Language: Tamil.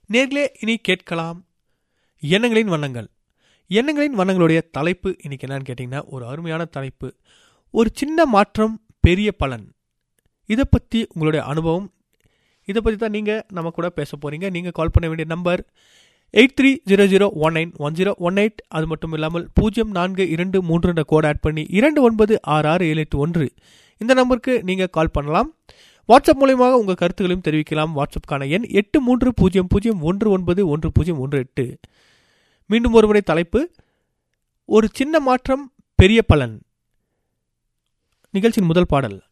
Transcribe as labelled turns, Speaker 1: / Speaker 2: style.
Speaker 1: நேர்களே இனி கேட்கலாம் எண்ணங்களின் வண்ணங்கள் எண்ணங்களின் வண்ணங்களுடைய தலைப்பு இன்னைக்கு என்னன்னு கேட்டிங்கன்னா ஒரு அருமையான தலைப்பு ஒரு சின்ன மாற்றம் பெரிய பலன் இதை பற்றி உங்களுடைய அனுபவம் இதை பற்றி தான் நீங்கள் நம்ம கூட பேச போகிறீங்க நீங்கள் கால் பண்ண வேண்டிய number eight three zero zero one nine one zero one eight அது மட்டும் இல்லாமல் பூஜ்ஜியம் நான்கு இரண்டு மூன்று என்ற கோட் ஆட் பண்ணி இரண்டு ஒன்பது ஆறு ஆறு ஏழு எட்டு ஒன்று இந்த நம்பருக்கு நீங்கள் கால் பண்ணலாம் வாட்ஸ்அப் மூலியமாக உங்கள் கருத்துக்களையும் தெரிவிக்கலாம் வாட்ஸ்அப்கான எண் எட்டு மூன்று பூஜ்ஜியம் பூஜ்ஜியம் ஒன்று ஒன்பது ஒன்று பூஜ்ஜியம் ஒன்று எட்டு மீண்டும் ஒருமுறை தலைப்பு ஒரு சின்ன மாற்றம் பெரிய பலன் நிகழ்ச்சியின் முதல் பாடல்